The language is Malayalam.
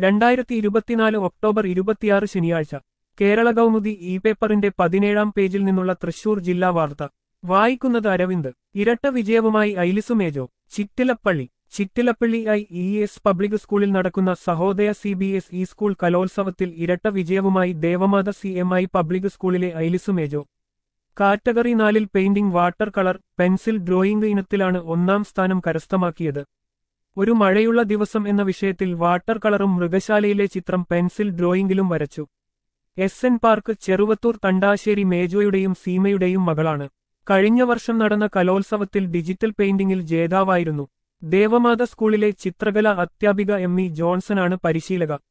രണ്ടായിരത്തി ഇരുപത്തിനാല് ഒക്ടോബർ ഇരുപത്തിയാറ് ശനിയാഴ്ച കേരള കൗമുദി ഇ പേപ്പറിന്റെ പതിനേഴാം പേജിൽ നിന്നുള്ള തൃശൂർ ജില്ലാ വാർത്ത വായിക്കുന്നത് അരവിന്ദ് ഇരട്ട വിജയവുമായി Ailisu Mejo Chittilappally Chittilappally I E S public സ്കൂളിൽ നടക്കുന്ന Sahodaya C B S E school കലോത്സവത്തിൽ ഇരട്ട വിജയവുമായി Devamatha C M I public സ്കൂളിലെ ഐലിസു മേജോ കാറ്റഗറി നാലിൽ painting water colour pencil drawing ഇനത്തിലാണ് ഒന്നാം സ്ഥാനം കരസ്ഥമാക്കിയത് ഒരു മഴയുള്ള ദിവസം എന്ന വിഷയത്തിൽ വാട്ടർ കളറും മൃഗശാലയിലെ ചിത്രം പെൻസിൽ ഡ്രോയിംഗിലും വരച്ചു S N park Cheruvathur Thandassery മേജോയുടെയും സീമയുടെയും മകളാണ് കഴിഞ്ഞ വർഷം നടന്ന കലോത്സവത്തിൽ ഡിജിറ്റൽ പെയിന്റിംഗിൽ ജേതാവായിരുന്നു ദേവമാത സ്കൂളിലെ ചിത്രകല അധ്യാപിക എം ഇ ജോൺസണാണ് പരിശീലക